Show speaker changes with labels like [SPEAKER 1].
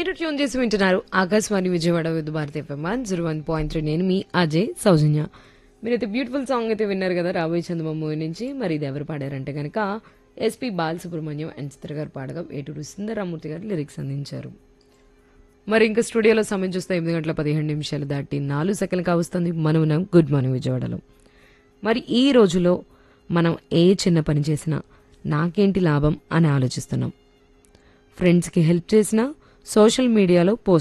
[SPEAKER 1] మీరు ట్యూన్ చేసి వింటున్నారు Akashvani Vijayawada with Bharati FM one zero one point three నేను మీ అజయ్ సౌజన్య మీరైతే బ్యూటిఫుల్ సాంగ్ అయితే విన్నారు కదా రాబోయే చందమా మూవీ నుంచి మరి ఇది ఎవరు పాడారంటే కనుక ఎస్పి బాలసుబ్రహ్మణ్యం అండ్ చిత్ర గారు పాడగా ఏటూరు సుందరరామూర్తి గారు లిరిక్స్ అందించారు మరి ఇంకా స్టూడియోలో సమయం చూస్తే ఎనిమిది గంటల పదిహేను నిమిషాలు దాటి నాలుగు సెకండ్లు కావస్తుంది మనం ఉన్నాం గుడ్ మార్నింగ్ విజయవాడలో మరి ఈ రోజులో మనం ఏ చిన్న పని చేసినా నాకేంటి లాభం అని ఆలోచిస్తున్నాం ఫ్రెండ్స్కి హెల్ప్ చేసినా సోషల్ మీడియాలో పోస్ట్